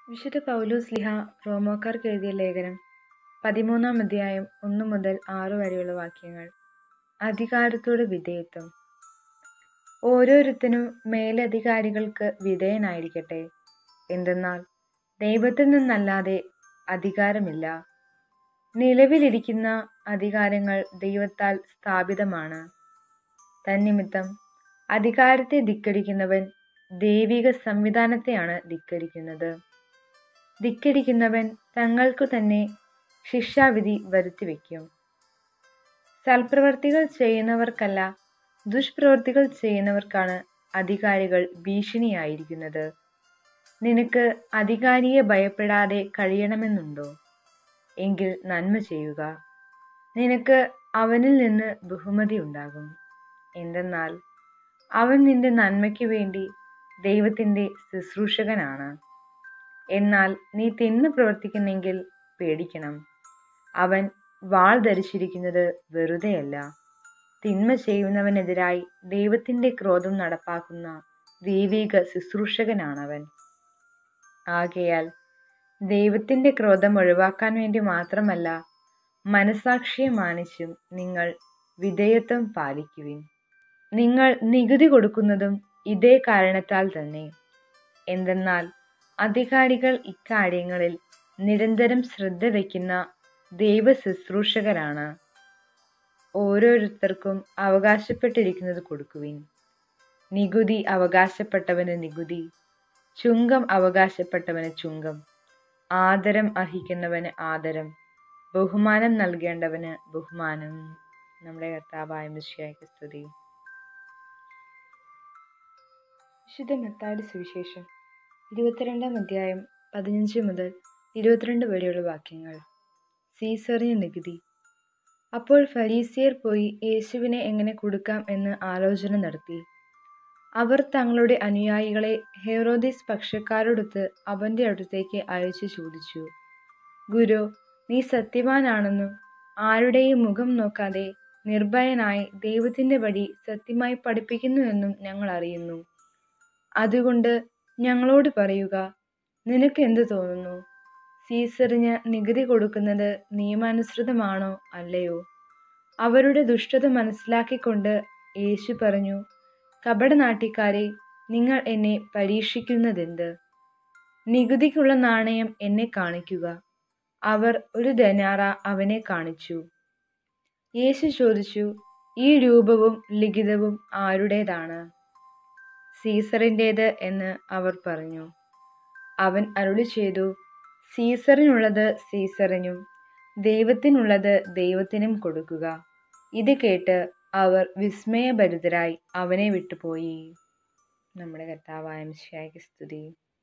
വിശുദ്ധ പൗലോസ്ലിഹ റോമാക്കാർക്ക് എഴുതിയ ലേഖനം പതിമൂന്നാം അധ്യായം ഒന്ന് മുതൽ ആറ് വരെയുള്ള വാക്യങ്ങൾ അധികാരത്തോട് വിധേയത്വം ഓരോരുത്തനും മേലധികാരികൾക്ക് വിധേയനായിരിക്കട്ടെ എന്തെന്നാൽ ദൈവത്തിൽ നിന്നല്ലാതെ അധികാരമില്ല നിലവിലിരിക്കുന്ന അധികാരങ്ങൾ ദൈവത്താൽ സ്ഥാപിതമാണ് തന്നിമിത്തം അധികാരത്തെ ധിക്കരിക്കുന്നവൻ ദൈവിക സംവിധാനത്തെയാണ് ധിക്കരിക്കുന്നത് ധിക്കരിക്കുന്നവൻ തങ്ങൾക്കു തന്നെ ശിക്ഷാവിധി വരുത്തിവെക്കും സൽപ്രവർത്തികൾ ചെയ്യുന്നവർക്കല്ല ദുഷ്പ്രവൃത്തികൾ ചെയ്യുന്നവർക്കാണ് അധികാരികൾ ഭീഷണിയായിരിക്കുന്നത് നിനക്ക് അധികാരിയെ ഭയപ്പെടാതെ കഴിയണമെന്നുണ്ടോ എങ്കിൽ നന്മ ചെയ്യുക നിനക്ക് അവനിൽ നിന്ന് ബഹുമതി ഉണ്ടാകും എന്തെന്നാൽ അവൻ നിന്റെ നന്മയ്ക്ക് വേണ്ടി ദൈവത്തിൻ്റെ ശുശ്രൂഷകനാണ് എന്നാൽ നീ തിന്മ പ്രവർത്തിക്കുന്നെങ്കിൽ പേടിക്കണം അവൻ വാൾ ധരിച്ചിരിക്കുന്നത് വെറുതെയല്ല തിന്മ ചെയ്യുന്നവനെതിരായി ദൈവത്തിൻ്റെ ക്രോധം നടപ്പാക്കുന്ന ദൈവിക ശുശ്രൂഷകനാണവൻ ആകയാൽ ദൈവത്തിൻ്റെ ക്രോധം ഒഴിവാക്കാൻ വേണ്ടി മാത്രമല്ല മനസാക്ഷിയെ മാനിച്ചും നിങ്ങൾ വിധേയത്വം പാലിക്കുവിൻ നിങ്ങൾ നികുതി കൊടുക്കുന്നതും ഇതേ കാരണത്താൽ തന്നെ എന്തെന്നാൽ അധികാരികൾ ഇക്കാര്യങ്ങളിൽ നിരന്തരം ശ്രദ്ധ വയ്ക്കുന്ന ദൈവ ശുശ്രൂഷകരാണ് ഓരോരുത്തർക്കും അവകാശപ്പെട്ടിരിക്കുന്നത് കൊടുക്കുവിൻ നികുതി അവകാശപ്പെട്ടവന് നികുതി ചുങ്കം അവകാശപ്പെട്ടവന് ചുങ്കം ആദരം അർഹിക്കുന്നവന് ആദരം ബഹുമാനം നൽകേണ്ടവന് ബഹുമാനം നമ്മുടെ കർത്താവായ മിശിയായ്ക്ക് സ്തുതി വിശുദ്ധ മത്തായുടെ സുവിശേഷം ഇരുപത്തിരണ്ടാം അധ്യായം പതിനഞ്ച് മുതൽ ഇരുപത്തിരണ്ട് വരെയുള്ള വാക്യങ്ങൾ സീസറിന് നികുതി അപ്പോൾ ഫരീസിയർ പോയി യേശുവിനെ എങ്ങനെ കൊടുക്കാം എന്ന് ആലോചന നടത്തി അവർ തങ്ങളുടെ അനുയായികളെ ഹെറോദിസ് പക്ഷക്കാരോടൊത്ത് അവൻ്റെ അടുത്തേക്ക് അയച്ചു ചോദിച്ചു ഗുരു നീ സത്യവാനാണെന്നും ആരുടെയും മുഖം നോക്കാതെ നിർഭയനായി ദൈവത്തിൻ്റെ വഴി സത്യമായി പഠിപ്പിക്കുന്നുവെന്നും ഞങ്ങൾ അറിയുന്നു അതുകൊണ്ട് ഞങ്ങളോട് പറയുക നിനക്ക് എന്ത് തോന്നുന്നു സീസറിന് നികുതി കൊടുക്കുന്നത് നിയമാനുസൃതമാണോ അല്ലയോ അവരുടെ ദുഷ്ടത മനസ്സിലാക്കിക്കൊണ്ട് യേശു പറഞ്ഞു കപടനാട്ടിക്കാരെ നിങ്ങൾ എന്നെ പരീക്ഷിക്കുന്നതെന്ത് നികുതിക്കുള്ള നാണയം എന്നെ കാണിക്കുക അവർ ഒരു ധനാറ അവനെ കാണിച്ചു യേശു ചോദിച്ചു ഈ രൂപവും ലിഖിതവും ആരുടേതാണ് സീസറിൻ്റേത് എന്ന് അവർ പറഞ്ഞു അവൻ അരുളി ചെയ്തു സീസറിനുള്ളത് സീസറിനും ദൈവത്തിനുള്ളത് ദൈവത്തിനും കൊടുക്കുക ഇത് കേട്ട് അവർ വിസ്മയഭരിതരായി അവനെ വിട്ടുപോയി നമ്മുടെ കർത്താവായ മിശിയായ്ക്ക് സ്തുതി